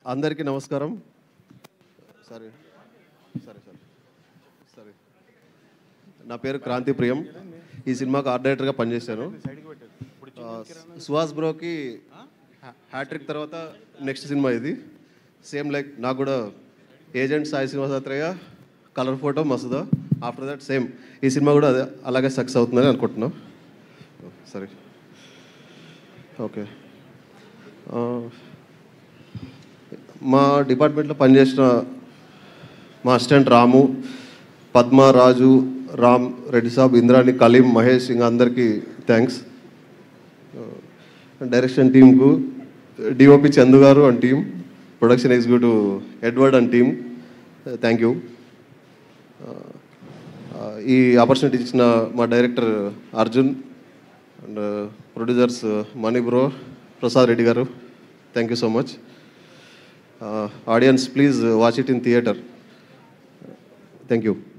అందరికీ నమస్కారం సరే సరే సరే సరే నా పేరు క్రాంతి ప్రియం ఈ సినిమాకు ఆర్ట్ డైరెక్టర్గా పనిచేశాను ఆ, సుహాస్ బ్రోకి హ్యాట్రిక్ తర్వాత నెక్స్ట్ సినిమా ఇది సేమ్ లైక్ నాకు కూడా agent Sai Srinivasa Athreya colour photo Masooda after that same ఈ సినిమా కూడా అదే అలాగే సక్సెస్ అవుతుందని అనుకుంటున్నాం సరే ఓకే ఆ, మా డిపార్ట్మెంట్లో పనిచేసిన మా అసిస్టెంట్ రాము పద్మ రాజు రామ్ రెడ్డి సాబ్ ఇంద్రాణి కలీం మహేష్ ఇంకా అందరికీ థ్యాంక్స్ డైరెక్షన్ టీంకు డిఓపి చందు గారు and team production executive Edward and team thank you ఈ ఆపర్చునిటీ ఇచ్చిన మా director Arjun and producers Mani bro Prasad Reddy గారు thank you so much audience please watch it in theatre thank you